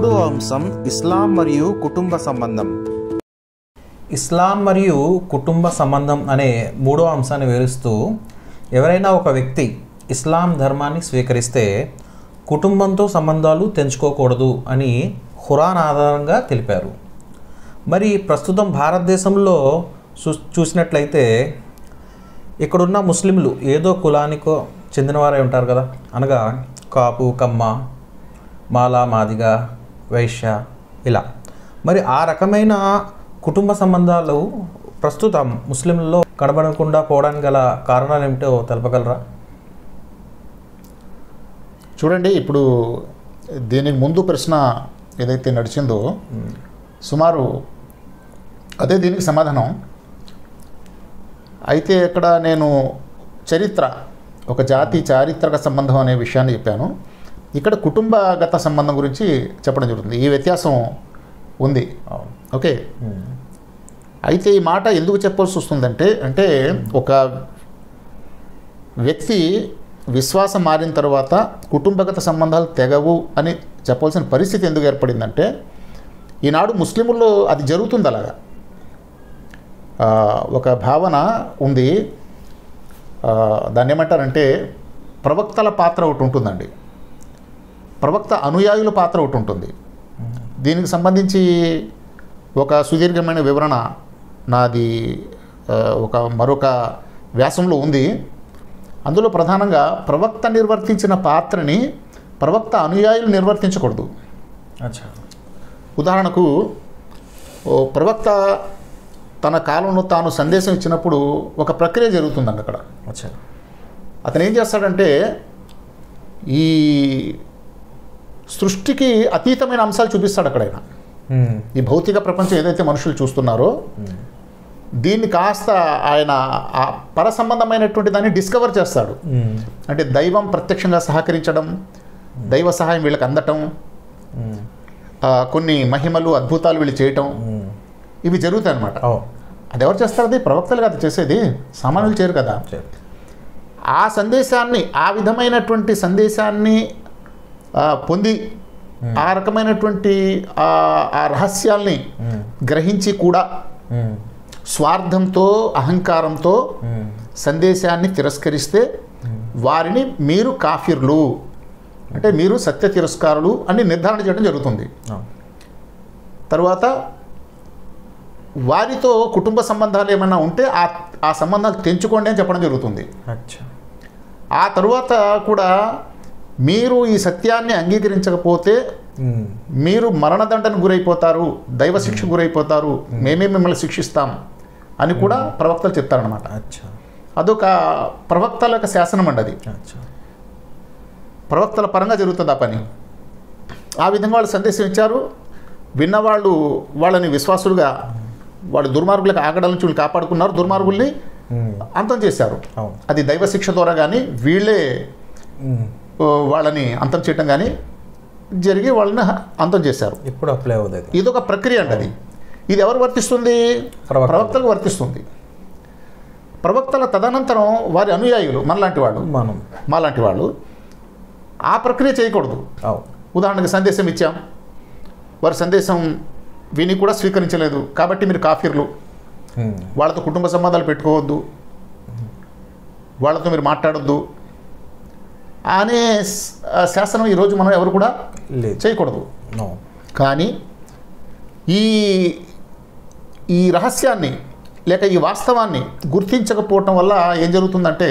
మూడవ అంశం ఇస్లాం మరియు కుటుంబ సంబంధం ఇస్లాం మరియు కుటుంబ సంబంధం అనే మూడో అంశాన్ని వివరిస్తూ ఎవరైనా ఒక వ్యక్తి ఇస్లాం ధర్మాన్ని స్వీకరిస్తే కుటుంబంతో సంబంధాలు తెంచుకోకూడదు అని ఖురాన్ ఆధారంగా తెలిపారు మరి ప్రస్తుతం భారతదేశంలో చూ చూసినట్లయితే ఇక్కడున్న ముస్లింలు ఏదో కులానికో చెందినవారే ఉంటారు కదా అనగా కాపు కమ్మ మాల మాదిగ వైశ్య ఇలా మరి ఆ రకమైన కుటుంబ సంబంధాలు ప్రస్తుతం ముస్లింలలో కనబడకుండా పోవడానికి గల కారణాలు ఏమిటో తెలపగలరా చూడండి ఇప్పుడు దీనికి ముందు ప్రశ్న ఏదైతే నడిచిందో సుమారు అదే దీనికి సమాధానం అయితే ఇక్కడ నేను చరిత్ర ఒక జాతి చారిత్రక సంబంధం అనే విషయాన్ని చెప్పాను ఇక్కడ కుటుంబగత సంబంధం గురించి చెప్పడం జరుగుతుంది ఈ వ్యత్యాసం ఉంది ఓకే అయితే ఈ మాట ఎందుకు చెప్పాల్సి వస్తుందంటే అంటే ఒక వ్యక్తి విశ్వాసం మారిన తర్వాత కుటుంబగత సంబంధాలు తెగవు అని చెప్పాల్సిన పరిస్థితి ఎందుకు ఏర్పడిందంటే ఈనాడు ముస్లిముల్లో అది జరుగుతుంది అలాగా ఆ, ఒక భావన ఉంది ఆ, దాన్ని ఏమంటారంటే ప్రవక్తల పాత్ర ఒకటి ఉంటుందండి ప్రవక్త అనుయాయుల పాత్ర ఒకటి ఉంటుంది దీనికి సంబంధించి ఒక సుదీర్ఘమైన వివరణ నాది ఆ, ఒక మరొక వ్యాసంలో ఉంది అందులో ప్రధానంగా ప్రవక్త నిర్వర్తించిన పాత్రని ప్రవక్త అనుయాయులు నిర్వర్తించకూడదు అచ్చా ఉదాహరణకు ఓ ప్రవక్త తన కాలంలో తాను సందేశం ఇచ్చినప్పుడు ఒక ప్రక్రియ జరుగుతుందండి అక్కడ అచ్చా అతను ఏం చేస్తాడంటే ఈ సృష్టికి అతీతమైన అంశాలు చూపిస్తాడు అక్కడ ఆయన మ్మ్. ఈ భౌతిక ప్రపంచం ఏదైతే మనుషులు చూస్తున్నారో దీన్ని కాస్త ఆయన ఆ పర సంబంధమైనటువంటి దాన్ని డిస్కవర్ చేస్తాడు మ్మ్. అంటే దైవం ప్రత్యక్షంగా సహకరించడం దైవ సహాయం వీళ్ళకి అందటం మ్మ్. ఆ, కొన్ని మహిమలు అద్భుతాలు వీళ్ళు చేయటం మ్మ్. ఇవి జరుగుతాయి అనమాట ఓ అది ఎవరు చేస్తారు అది ప్రవక్తలు కదా చేసేది సామాన్యులు చేయరు కదా సరే. ఆ సందేశాన్ని ఆ విధమైనటువంటి సందేశాన్ని ఆ, పొంది ఆ రకమైనటువంటి ఆ ఆ రహస్యాల్ని మ్మ్. గ్రహించి కూడా మ్మ్. స్వార్థంతో అహంకారంతో మ్మ్. సందేశాన్ని తిరస్కరిస్తే వారిని మీరు కాఫిర్లు అంటే మీరు సత్య తిరస్కారులు అని నిర్ధారణ చేయడం జరుగుతుంది ఆ. తర్వాత వారితో కుటుంబ సంబంధాలు ఏమైనా ఉంటే ఆ ఆ సంబంధాలు తెంచుకోండి అని చెప్పడం జరుగుతుంది అచ్చా ఆ తరువాత కూడా మీరు ఈ సత్యాన్ని అంగీకరించకపోతే మ్మ్. మీరు మరణదండను గురైపోతారు దైవ శిక్ష గురైపోతారు మేమే మిమ్మల్ని శిక్షిస్తాం అని కూడా ప్రవక్తలు చెప్తారనమాట అచ్చా అదొక ప్రవక్తల యొక్క శాసనం అండి అది అచ్చా ప్రవక్తల పరంగా జరుగుతుంది ఆ పని ఆ విధంగా వాళ్ళు సందేశం ఇచ్చారు విన్నవాళ్ళు వాళ్ళని విశ్వాసులుగా వాళ్ళు దుర్మార్గులకు ఆగడాల నుంచి వీళ్ళు కాపాడుకున్నారు దుర్మార్గుల్ని మ్మ్. అంతం చేశారు అవును అది దైవ శిక్ష ద్వారా కానీ వీళ్ళే మ్మ్. ఓ, వాళ్ళని అంతం చేయటం కానీ జరిగి వాళ్ళని హ- అంతం చేశారు ఇప్పుడు అప్లై అవుతుంది ఇదొక ప్రక్రియ అండి అది ఇది ఎవరు వర్తిస్తుంది ప్రవక్తలు. ప్రవక్తలకు వర్తిస్తుంది ప్రవక్తల తదనంతరం వారి అనుయాయులు మనలాంటి వాళ్ళు మనం మాలాంటి వాళ్ళు ఆ ప్రక్రియ చేయకూడదు అవు ఉదాహరణకి సందేశం ఇచ్చాం వారి సందేశం విని కూడా స్వీకరించలేదు కాబట్టి మీరు కాఫీర్లు మ్మ్. వాళ్ళతో కుటుంబ సంబంధాలు పెట్టుకోవద్దు వాళ్ళతో మీరు మాట్లాడొద్దు అనే స- ఆ శాసనం ఈరోజు మనం ఎవరు కూడా లేదు చేయకూడదు నో కానీ ఈ ఈ రహస్యాన్ని లేక ఈ వాస్తవాన్ని గుర్తించకపోవటం వల్ల ఏం జరుగుతుందంటే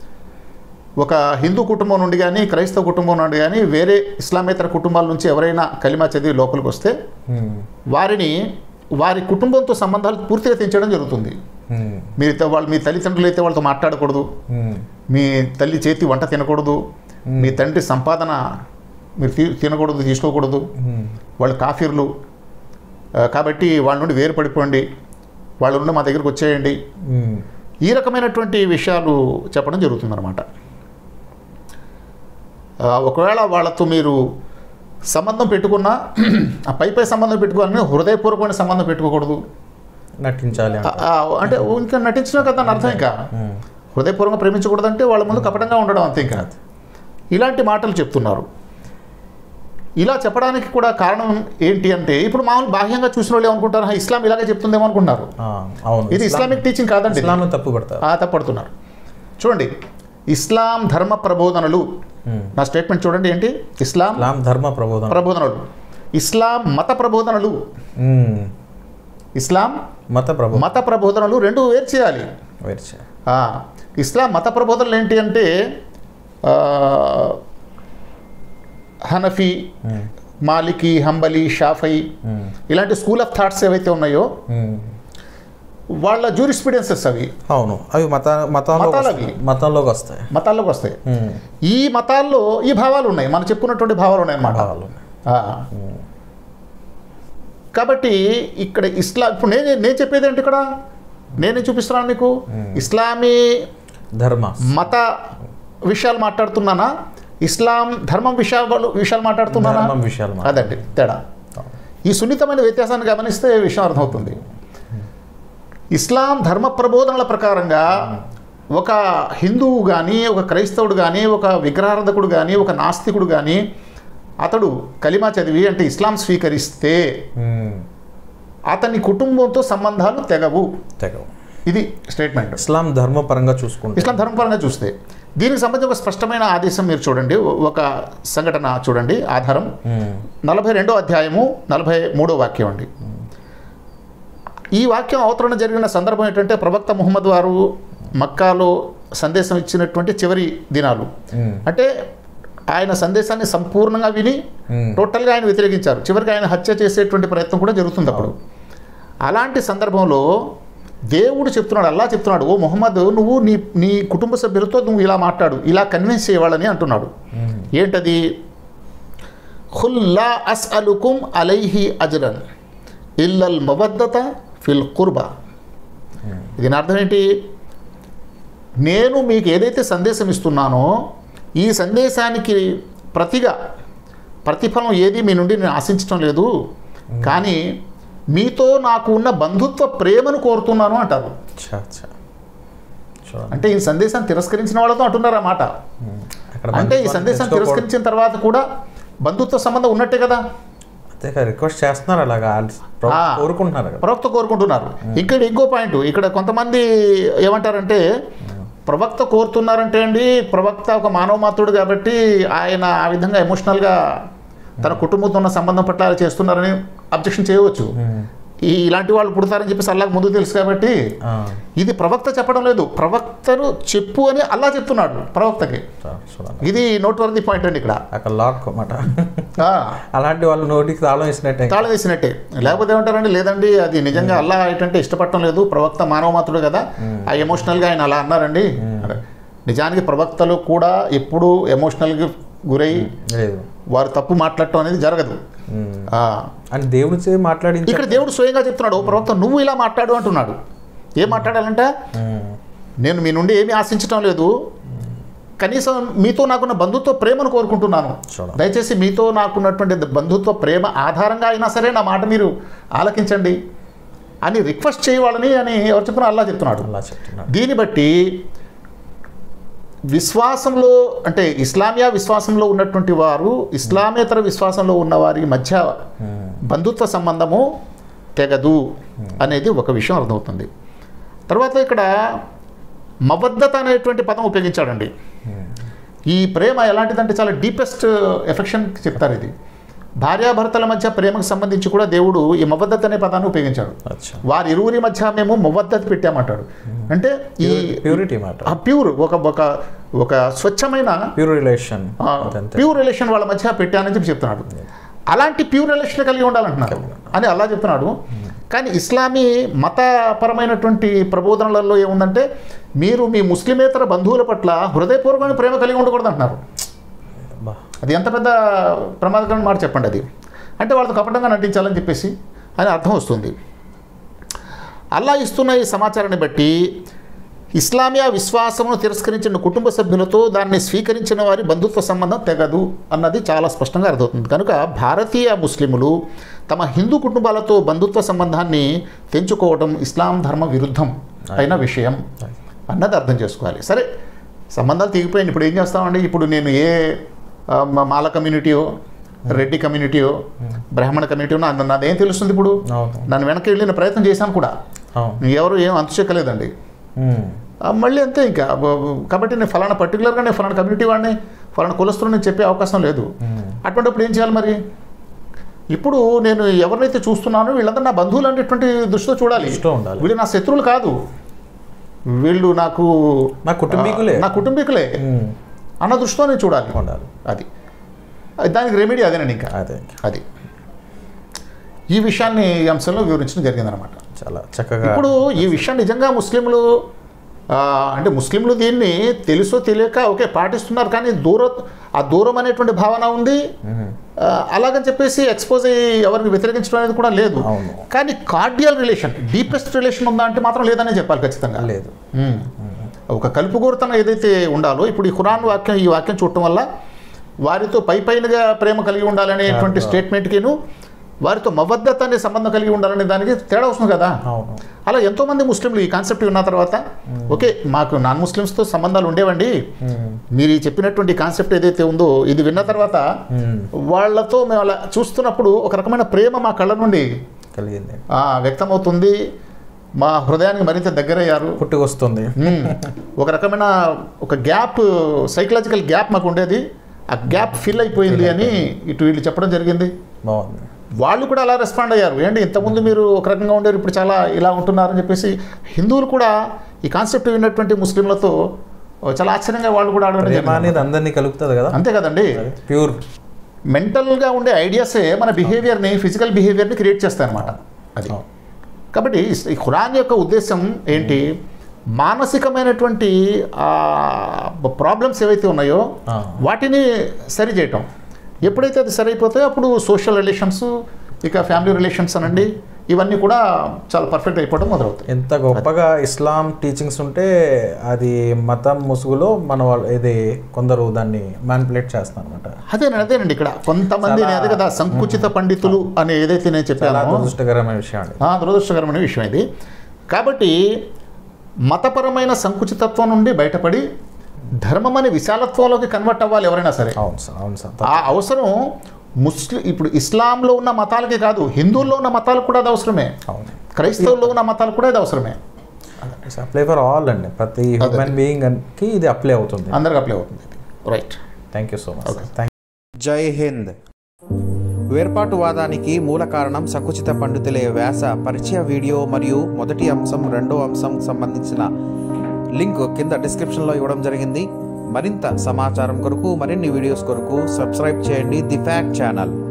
ఒక హిందూ కుటుంబం నుండి కానీ క్రైస్తవ కుటుంబం నుండి కానీ వేరే ఇస్లామేతర కుటుంబాల నుంచి ఎవరైనా కలిమా చదివి లోపలికి వస్తే మ్మ్. వారిని వారి కుటుంబంతో సంబంధాలు పూర్తిగా తెంచడం జరుగుతుంది మ్మ్. మీరు వాళ్ళు మీ తల్లిదండ్రులు అయితే వాళ్ళతో మాట్లాడకూడదు మ్మ్. మీ తల్లి చేతి వంట తినకూడదు మీ తండ్రి సంపాదన మీరు తీ- తినకూడదు తీసుకోకూడదు మ్మ్. వాళ్ళు కాఫీర్లు ఆ, కాబట్టి వాళ్ళ నుండి వేరు పడిపోండి వాళ్ళ నుండి మా దగ్గరికి వచ్చేయండి మ్మ్. ఈ రకమైనటువంటి విషయాలు చెప్పడం జరుగుతుందన్నమాట ఆ, ఒకవేళ వాళ్ళతో మీరు సంబంధం పెట్టుకున్నా ఆ పై పై సంబంధం పెట్టుకోవాలని హృదయపూర్వకమైన సంబంధం పెట్టుకోకూడదు నటించాలి ఆ, ఆ, అంటే ఇంకా నటించినా కదా అని అర్థం ఇంకా మ్మ్. హృదయపూర్వకంగా ప్రేమించకూడదంటే వాళ్ళ ముందు కపటంగా ఉండడం అంతే ఇంకా ఇలాంటి మాటలు చెప్తున్నారు ఇలా చెప్పడానికి కూడా కారణం ఏంటి అంటే ఇప్పుడు మామూలు బాహ్యంగా చూసిన వాళ్ళు ఏమనుకుంటారు "హా, ఇస్లాం ఇలాగే చెప్తుందేమో అనుకుంటున్నారు ఆ, అవును ఇది ఇస్లామిక్ టీచింగ్ కాదండి ఇది. ఇస్లాంను తప్పు పడతారు ఆ, తప్పడుతున్నారు చూడండి ఇస్లాం ధర్మ ప్రబోధనలు ఉమ్. నా స్టేట్మెంట్ చూడండి ఏంటి ఇస్లాం ఇస్లాం ధర్మ ప్రబోధన ప్రబోధనలు ఇస్లాం మత ప్రబోధనలు ఉమ్. ఇస్లాం మత ప్రభు మత ప్రబోధనలు రెండు వేరు చేయాలి వేర్చే ఆ, ఇస్లాం మత ప్రబోధనలు ఏంటి అంటే ఆ, హనఫీ ఉమ్. మాలికి హంబలి షాఫై ఉమ్. ఇలాంటి స్కూల్ ఆఫ్ థాట్స్ ఏవైతే ఉన్నాయో ఉమ్. వాళ్ళ జూరిస్పిడెన్సెస్ అవి అవును అవి మత మతంలో మతాలు అవి. మతంలోకి వస్తాయి మతాల్లోకి వస్తాయి ఉమ్. ఈ మతాల్లో ఈ భావాలు ఉన్నాయి మనం చెప్పుకున్నటువంటి భావాలు ఉన్నాయి అన్నమాట భావాలు. ఆ. కాబట్టి ఇక్కడ ఇస్లాం ఇప్పుడు నేను నేను చెప్పేది ఏంటి ఇక్కడ నేనే చూపిస్తున్నాను మీకు ఇస్లామీ ధర్మ మత విషయాలు మాట్లాడుతున్నానా ఇస్లాం ధర్మం విషయాలు విషయాలు మాట్లాడుతున్నానా ధర్మం విషయాలు మా- అదండి తేడా ఈ సున్నితమైన వ్యత్యాసాన్ని గమనిస్తే ఈ విషయం అర్థమవుతుంది ఇస్లాం ధర్మ ప్రబోధనల ప్రకారంగా ఒక హిందువు కానీ ఒక క్రైస్తవుడు కానీ ఒక విగ్రహారాధకుడు కానీ ఒక నాస్తికుడు కానీ అతడు కలిమా చదివి అంటే ఇస్లాం స్వీకరిస్తే ఉమ్. అతని కుటుంబంతో సంబంధాలు తెగవు తెగవు ఇది స్టేట్మెంట్ ఇస్లాం ధర్మపరంగా చూసుకుంటే ఇస్లాం ధర్మపరంగా చూస్తే దీనికి సంబంధించి ఒక స్పష్టమైన ఆదేశం మీరు చూడండి ఒక సంఘటన చూడండి ఆధారం ఉమ్. నలభై రెండో అధ్యాయము నలభై మూడో వాక్యం అండి ఈ వాక్యం అవతరణ జరిగిన సందర్భం ఏంటంటే ప్రవక్త ముహమ్మద్ వారు మక్కాలో సందేశం ఇచ్చినటువంటి చివరి దినాలు ఉమ్. అంటే ఆయన సందేశాన్ని సంపూర్ణంగా విని ఉమ్. టోటల్గా ఆయన వ్యతిరేకించారు చివరికి ఆయన హత్య చేసేటువంటి ప్రయత్నం కూడా జరుగుతుంది అప్పుడు అలాంటి సందర్భంలో దేవుడు చెప్తున్నాడు అల్లా చెప్తున్నాడు ఓ మొహమ్మద్ నువ్వు నీ నీ కుటుంబ సభ్యులతో నువ్వు ఇలా మాట్లాడు ఇలా కన్విన్స్ చేయవాలని అంటున్నాడు ఉమ్. ఏంటది ఖుల్లా అస్ అలుకుం అలైహి అజ్రన్ ఇల్లల్ మవద్దత ఫిల్ కుర్బా దీని అర్థం ఏంటి నేను మీకు ఏదైతే సందేశం ఇస్తున్నానో ఈ సందేశానికి ప్రతిగా ప్రతిఫలం ఏది మీ నుండి నేను ఆశించడం లేదు కానీ మీతో నాకు ఉన్న బంధుత్వ ప్రేమను కోరుతున్నాను అంటారు ఛా, ఛా. చూడండి అంటే ఈ సందేశాన్ని తిరస్కరించిన వాళ్ళతో అంటున్నారు ఆ మాట ఉమ్. అక్కడ అంటే ఈ బంధుత్వాన్ని సందేశాన్ని తెచ్చుకోకూడదు. తిరస్కరించిన తర్వాత కూడా బంధుత్వ సంబంధం ఉన్నట్టే కదా అంతే కదా రిక్వెస్ట్ చేస్తున్నారు అలాగా ప్రవ- ఆ. కోరుకుంటున్నారు కదా ప్రవక్త కోరుకుంటున్నారు ఇక్కడ ఇంకో పాయింట్ ఇక్కడ కొంతమంది ఏమంటారంటే ప్రవక్త కోరుతున్నారంటే అండి ప్రవక్త ఒక మానవ మాతృడు కాబట్టి ఆయన ఆ విధంగా ఎమోషనల్గా తన కుటుంబంతో ఉన్న సంబంధం పట్ల అలా చేస్తున్నారని అబ్జెక్షన్ చేయవచ్చు ఉమ్. ఈ ఇలాంటి వాళ్ళు పుడతారని చెప్పేసి అల్లాహ్ ముందు తెలుసు కాబట్టి ఆ. ఇది ప్రవక్త చెప్పడం లేదు ప్రవక్తను చెప్పు అని అల్లా చెప్తున్నాడు ప్రవక్తకి చా- చూడండి ఇది నోట్వర్ది పాయింట్ అండి ఇక్కడ అక్కడ లాక్ మాట ఆ, అలాంటి వాళ్ళు నోటికి తాళం వేసినట్టే తాళం వేసినట్టే లేకపోతే ఏమంటారండి లేదండి అది నిజంగా అల్లా ఏంటంటే ఇష్టపడటం లేదు ప్రవక్త మానవ మాత్రుడు కదా ఆ ఎమోషనల్గా ఆయన అలా అన్నారండి అరే, నిజానికి ప్రవక్తలు కూడా ఎప్పుడు ఎమోషనల్గా గురై లేదు వారు తప్పు మాట్లాడటం అనేది జరగదు ఉమ్. ఆ, అని దేవుడి చే మాట్లాడించి ఇక్కడ దేవుడు స్వయంగా చెప్తున్నాడు "ఓ ప్రవక్త నువ్వు ఇలా మాట్లాడు అంటున్నాడు ఏం మాట్లాడాలంటే ఉమ్. నేను మీ నుండి ఏమీ ఆశించడం లేదు కనీసం మీతో నాకున్న బంధుత్వ ప్రేమను కోరుకుంటున్నాను చూడండి. దయచేసి మీతో నాకున్నటువంటి బంధుత్వ ప్రేమ ఆధారంగా అయినా సరే నా మాట మీరు ఆలకించండి అని రిక్వెస్ట్ చేయవాలని అని ఎవరు చెప్తున్నా అల్లా చెప్తున్నాడు అలా చెప్తున్నాడు దీన్ని బట్టి విశ్వాసంలో అంటే ఇస్లామియా విశ్వాసంలో ఉన్నటువంటి వారు ఇస్లామేతర విశ్వాసంలో ఉన్న వారి మధ్య ఉమ్. బంధుత్వ సంబంధము తెగదు అనేది ఒక విషయం అర్థమవుతుంది తర్వాత ఇక్కడ మబద్ధత అనేటువంటి పదం ఉపయోగించాడండి ఈ ప్రేమ ఎలాంటిదంటే చాలా డీపెస్ట్ ఎఫెక్షన్ చెప్తారు ఇది భార్యాభర్తల మధ్య ప్రేమకు సంబంధించి కూడా దేవుడు ఈ మబద్ధత అనే పదాన్ని ఉపయోగించాడు అచ్చా వారి ఇరువురి మధ్య మేము మబద్ధత పెట్టామంటాడు అంటే ఈ ప్యూరిటీ మాట ఆ ప్యూర్ ఒక ఒక ఒక స్వచ్ఛమైన ప్యూర్ రిలేషన్ అదంతే ప్యూర్ రిలేషన్ వాళ్ళ మధ్య పెట్టానని చెప్పి చెప్తున్నాడు అలాంటి ప్యూర్ రిలేషన్ కలిగి ఉండాలంటున్నారు అని అలా చెప్తున్నాడు కానీ ఇస్లామీ మతపరమైనటువంటి ప్రబోధనలలో ఏముందంటే మీరు మీ ముస్లిమేతర బంధువుల పట్ల హృదయపూర్వకమైన ప్రేమ కలిగి ఉండకూడదు అంటున్నారు బా అది ఎంత పెద్ద ప్రమాదకరమైన మాట చెప్పండి అది అంటే వాళ్ళతో కపటంగా నటించాలని చెప్పేసి అని అర్థం వస్తుంది అల్లా ఇస్తున్న ఈ సమాచారాన్ని బట్టి ఇస్లామియా విశ్వాసమును తిరస్కరించిన కుటుంబ సభ్యులతో దాన్ని స్వీకరించిన వారి బంధుత్వ సంబంధం తెగదు అన్నది చాలా స్పష్టంగా అర్థమవుతుంది కనుక భారతీయ ముస్లిములు తమ హిందూ కుటుంబాలతో బంధుత్వ సంబంధాన్ని తెంచుకోవడం ఇస్లాం ధర్మ విరుద్ధం అయిన విషయం అన్నది అర్థం చేసుకోవాలి సరే సంబంధాలు తెగిపోయింది ఇప్పుడు ఏం చేస్తామండి ఇప్పుడు నేను ఏ ఆ, మా- మాల కమ్యూనిటీయో రెడ్డి కమ్యూనిటీయో బ్రాహ్మణ కమ్యూనిటీ నా నాదేం తెలుస్తుంది ఇప్పుడు అవును నన్ను వెనక్కి వెళ్ళిన ప్రయత్నం చేశాను కూడా అవును ఎవరు ఏం అంతు చెక్కలేదండి ఉమ్. ఆ, మళ్ళీ అంతే ఇంకా బ- బ- కాబట్టి నేను ఫలానా పర్టికులర్గా నేను ఫలానా కమ్యూనిటీ వాడిని ఫలానా కులస్తుని నేను చెప్పే అవకాశం లేదు ఉమ్. అటువంటిప్పుడు ఏం చేయాలి మరి ఇప్పుడు నేను ఎవరినైతే చూస్తున్నానో వీళ్ళందరూ నా బంధువులు అనేటువంటి దృష్టితో చూడాలి దృష్టిలో ఉండాలి. వీళ్ళు నా శత్రువులు కాదు వీళ్ళు నాకు నా కుటుంబీకులే. ఆ, నా కుటుంబీకులే ఉమ్. అన్న దృష్టితో నేను చూడాలి ఉండాలి అది అది దానికి రెమెడీ అదేనండి ఇంకా అదే అది ఈ విషయాన్ని ఈ అంశంలో వివరించడం జరిగిందనమాట చాలా చక్కగా ఇప్పుడు ఈ విషయం నిజంగా ముస్లింలు ఆ, అంటే ముస్లింలు దీన్ని తెలుసో తెలియక ఓకే పాటిస్తున్నారు కానీ దూర ఆ దూరం అనేటువంటి భావన ఉంది ఉమ్. ఆ, అలాగని చెప్పేసి ఎక్స్పోజ్ అయ్యి ఎవరిని వ్యతిరేకించడం అనేది కూడా లేదు అవును. కానీ కార్డియల్ రిలేషన్ డీపెస్ట్ రిలేషన్ ఉందా అంటే మాత్రం లేదనే చెప్పాలి ఖచ్చితంగా లేదు మ్మ్. ఒక కలుపుగోరుతనం ఏదైతే ఉండాలో ఇప్పుడు ఈ ఖురాన్ వాక్యం ఈ వాక్యం చూడటం వల్ల వారితో పై పైనగా ప్రేమ కలిగి ఉండాలనేటువంటి స్టేట్మెంట్కిను వారితో మవద్దత అనే సంబంధం కలిగి ఉండాలనే దానికి తేడా వస్తుంది కదా అవును అలా ఎంతోమంది ముస్లింలు ఈ కాన్సెప్ట్ విన్న తర్వాత ఓకే మాకు నాన్ ముస్లిమ్స్తో సంబంధాలు ఉండేవండి ఉమ్. మీరు ఈ చెప్పినటువంటి కాన్సెప్ట్ ఏదైతే ఉందో ఇది విన్న తర్వాత ఉమ్. వాళ్ళతో మేము అలా చూస్తున్నప్పుడు ఒక రకమైన ప్రేమ మా కళ్ళ నుండి కలిగింది ఆ, వ్యక్తమవుతుంది మా హృదయానికి మరింత దగ్గరయ్యారు పుట్టుకొస్తుంది మ్మ్. ఒక రకమైన ఒక గ్యాప్ సైకలాజికల్ గ్యాప్ మాకు ఉండేది ఆ గ్యాప్ ఫిల్ అయిపోయింది అని ఇటు వీళ్ళు చెప్పడం జరిగింది బాగుంది వాళ్ళు కూడా అలా రెస్పాండ్ అయ్యారు ఏంటి ఇంతకుముందు మీరు ఒక రకంగా ఉండేరు ఇప్పుడు చాలా ఇలా ఉంటున్నారని చెప్పేసి హిందువులు కూడా ఈ కాన్సెప్ట్ విన్నటువంటి ముస్లింలతో చాలా ఆశ్చర్యంగా వాళ్ళు కూడా ఆడడం ప్రేమ జరిగింది. అనేది అందరినీ కలుపుతుంది కదా అంతే కదండి ప్యూర్ మెంటల్గా ఉండే ఐడియాసే మన బిహేవియర్ని ఫిజికల్ బిహేవియర్ని క్రియేట్ చేస్తాయి అనమాట అది కాబట్టి ఈ ఖురాన్ యొక్క ఉద్దేశం ఏంటి మానసికమైనటువంటి ప్రాబ్లమ్స్ ఏవైతే ఉన్నాయో ఆ. వాటిని సరి చేయటం ఎప్పుడైతే అది సరి అయిపోతాయో అప్పుడు సోషల్ రిలేషన్స్ ఇక ఫ్యామిలీ రిలేషన్స్ అనండి ఇవన్నీ కూడా చాలా పర్ఫెక్ట్ అయిపోవడం మొదలవుతాయి ఎంత గొప్పగా ఇస్లాం టీచింగ్స్ ఉంటే అది మతం ముసుగులో మన వాళ్ళు ఇది కొందరు దాన్ని మ్యానిపులేట్ చేస్తున్నారు అనమాట అదేనండి అదేనండి ఇక్కడ కొంతమంది చాలా- అదే కదా సంకుచిత పండితులు అని ఏదైతే నేను చాలా చెప్పానో దురదృష్టకరమైన విషయం అండి ఆ, దురదృష్టకరమైన విషయం ఇది కాబట్టి మతపరమైన సంకుచితత్వం నుండి బయటపడి ధర్మం అనే విశాలత్వంలోకి కన్వర్ట్ అవ్వాలి ఎవరైనా సరే అవును సార్ అవును సార్ ఆ అవసరం ముస్లిం ఇప్పుడు ఇస్లాంలో ఉన్న మతాలకే కాదు హిందువుల్లో ఉన్న మతాలకు కూడా అది అవసరమే అవును క్రైస్తవుల్లో ఉన్న మతాలకు కూడా ఇది అవసరమే అప్లై ఫర్ ఆల్ అండి ప్రతి హ్యూమన్ బీయింగ్ కి ఇది అప్లై అవుతుంది అందరికి అప్లై అవుతుంది right thank you so much thank Jai Hind వేర్పాటువాదానికి మూల కారణం సకుచిత పండితులే వ్యాస పరిచయ వీడియో మరియు మొదటి అంశం రెండో అంశం సంబంధించిన లింక్ కింద డిస్క్రిప్షన్లో ఇవ్వడం జరిగింది మరింత సమాచారం కొరకు మరిన్ని వీడియోస్ కొరకు సబ్స్క్రైబ్ చేయండి ది ఫ్యాక్ట్ ఛానల్